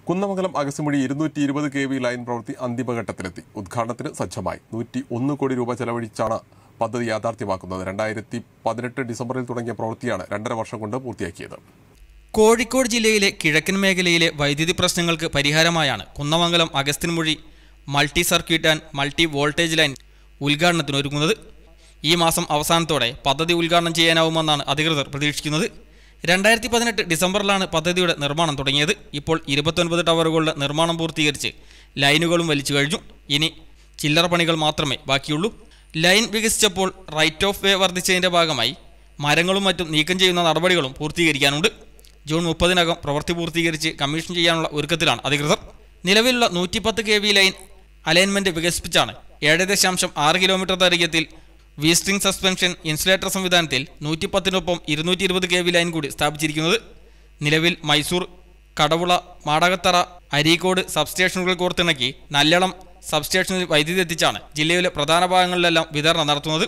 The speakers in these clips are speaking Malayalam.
കുന്നമംഗലം അഗസ്യമൊഴി ഇരുന്നൂറ്റി ഇരുപത് കെ വി ലൈൻ പ്രവൃത്തി അന്തിമഘട്ടത്തിലെത്തി ഉദ്ഘാടനത്തിന് സജ്ജമായി നൂറ്റി ഒന്ന് കോടി രൂപ ചെലവഴിച്ചാണ് പദ്ധതി യാഥാർത്ഥ്യമാക്കുന്നത് രണ്ടായിരത്തി പതിനെട്ട് ഡിസംബറിൽ തുടങ്ങിയ പ്രവൃത്തിയാണ് രണ്ടര വർഷം കൊണ്ട് പൂർത്തിയാക്കിയത് കോഴിക്കോട് ജില്ലയിലെ കിഴക്കൻ മേഖലയിലെ വൈദ്യുതി പ്രശ്നങ്ങൾക്ക് പരിഹാരമായാണ് Kunnamangalam Agasthyanmuzhi multi circuit and multi voltage line ഉദ്ഘാടനത്തിനൊരുങ്ങുന്നത് ഈ മാസം അവസാനത്തോടെ പദ്ധതി ഉദ്ഘാടനം ചെയ്യാനാവുമെന്നാണ് അധികൃതർ പ്രതീക്ഷിക്കുന്നത് രണ്ടായിരത്തി പതിനെട്ട് ഡിസംബറിലാണ് പദ്ധതിയുടെ നിർമ്മാണം തുടങ്ങിയത് ഇപ്പോൾ ഇരുപത്തൊൻപത് ടവറുകളുടെ നിർമ്മാണം പൂർത്തീകരിച്ച് ലൈനുകളും വലിച്ചു കഴിഞ്ഞു ഇനി ചില്ലറ പണികൾ മാത്രമേ ബാക്കിയുള്ളൂ ലൈൻ വികസിച്ചപ്പോൾ റൈറ്റ് ഓഫ് വേ വർദ്ധിച്ചതിൻ്റെ ഭാഗമായി മരങ്ങളും മറ്റും നീക്കം ചെയ്യുന്ന നടപടികളും പൂർത്തീകരിക്കാനുണ്ട് ജൂൺ മുപ്പതിനകം പ്രവൃത്തി പൂർത്തീകരിച്ച് കമ്മീഷൻ ചെയ്യാനുള്ള ഒരുക്കത്തിലാണ് അധികൃതർ നിലവിലുള്ള നൂറ്റിപ്പത്ത് കെ വി ലൈൻ അലൈൻമെന്റ് വികസിപ്പിച്ചാണ് ഏഴ് ദശാംശം ആറ് കിലോമീറ്റർ ദൈർഘ്യത്തിൽ വി സ്ട്രിംഗ് സസ്പെൻഷൻ ഇൻസുലേറ്റർ സംവിധാനത്തിൽ നൂറ്റിപ്പത്തിനൊപ്പം ഇരുന്നൂറ്റി ഇരുപത് കെ വി ലൈൻ കൂടി സ്ഥാപിച്ചിരിക്കുന്നത് നിലവിൽ മൈസൂർ കടവുള മാടകത്തറ അരീക്കോട് സബ്സ്റ്റേഷനുകൾ കോർത്തിണക്കി നല്ലളം സബ്സ്റ്റേഷനിൽ വൈദ്യുതി എത്തിച്ചാണ് ജില്ലയിലെ പ്രധാന ഭാഗങ്ങളിലെല്ലാം വിതരണം നടത്തുന്നത്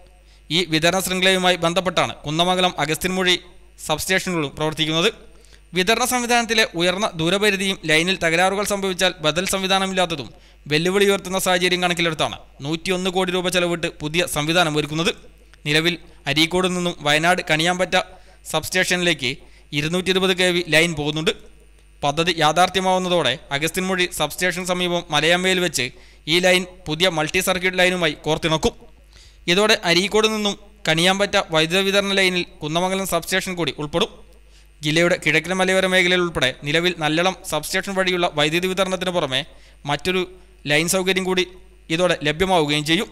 ഈ വിതരണ ശൃംഖലയുമായി ബന്ധപ്പെട്ടാണ് കുന്നമംഗലം അഗസ്ത്യൻമൊഴി സബ്സ്റ്റേഷനുകളും പ്രവർത്തിക്കുന്നത് വിതരണ സംവിധാനത്തിലെ ഉയർന്ന ദൂരപരിധിയും ലൈനിൽ തകരാറുകൾ സംഭവിച്ചാൽ ബദൽ സംവിധാനമില്ലാത്തതും വെല്ലുവിളി ഉയർത്തുന്ന സാഹചര്യം കണക്കിലെടുത്താണ് നൂറ്റിയൊന്ന് കോടി രൂപ ചെലവിട്ട് പുതിയ സംവിധാനം ഒരുക്കുന്നത് നിലവിൽ അരീക്കോട് നിന്നും വയനാട് കണിയാമ്പറ്റ സബ്സ്റ്റേഷനിലേക്ക് ഇരുന്നൂറ്റി ഇരുപത് കെ വി ലൈൻ പോകുന്നുണ്ട് പദ്ധതി യാഥാർത്ഥ്യമാവുന്നതോടെ അഗസ്ത്യൻമൊഴി സബ്സ്റ്റേഷൻ സമീപം മലയമ്മയിൽ വെച്ച് ഈ ലൈൻ പുതിയ മൾട്ടി സർക്യൂട്ട് ലൈനുമായി കോർത്തിണക്കും ഇതോടെ അരീക്കോട് നിന്നും കണിയാമ്പറ്റ വൈദ്യുത വിതരണ ലൈനിൽ കുന്നമംഗലം സബ്സ്റ്റേഷൻ കൂടി ഉൾപ്പെടും ജില്ലയുടെ കിഴക്കൻ മലയോര മേഖലയിൽ ഉൾപ്പെടെ നിലവിൽ നല്ലളം സബ്സ്റ്റേഷൻ വഴിയുള്ള വൈദ്യുതി വിതരണത്തിന് പുറമെ മറ്റൊരു ലൈൻ സൗകര്യം കൂടി ഇതോടെ ലഭ്യമാവുകയും ചെയ്യും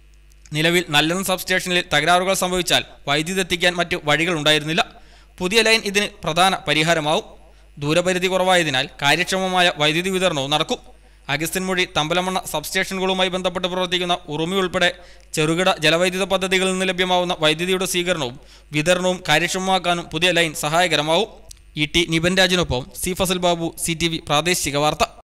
നിലവിൽ നല്ലളം സബ്സ്റ്റേഷനിൽ തകരാറുകൾ സംഭവിച്ചാൽ വൈദ്യുതി എത്തിക്കാൻ മറ്റു വഴികൾ ഉണ്ടായിരുന്നില്ല പുതിയ ലൈൻ ഇതിന് പ്രധാന പരിഹാരമാവും ദൂരപരിധി കുറവായതിനാൽ കാര്യക്ഷമമായ വൈദ്യുതി വിതരണവും നടക്കും അഗസ്ത്യൻമൊഴി തമ്പലമണ്ണ സബ്സ്റ്റേഷനുകളുമായി ബന്ധപ്പെട്ട് പ്രവർത്തിക്കുന്ന ഉറുമി ഉൾപ്പെടെ ചെറുകിട ജലവൈദ്യുത പദ്ധതികളിൽ നിന്ന് ലഭ്യമാവുന്ന വൈദ്യുതിയുടെ സ്വീകരണവും വിതരണവും കാര്യക്ഷമമാക്കാനും പുതിയ ലൈൻ സഹായകരമാവും ഇ ടി നിബൻ രാജിനൊപ്പം C Fasal Babu C T V പ്രാദേശിക വാർത്ത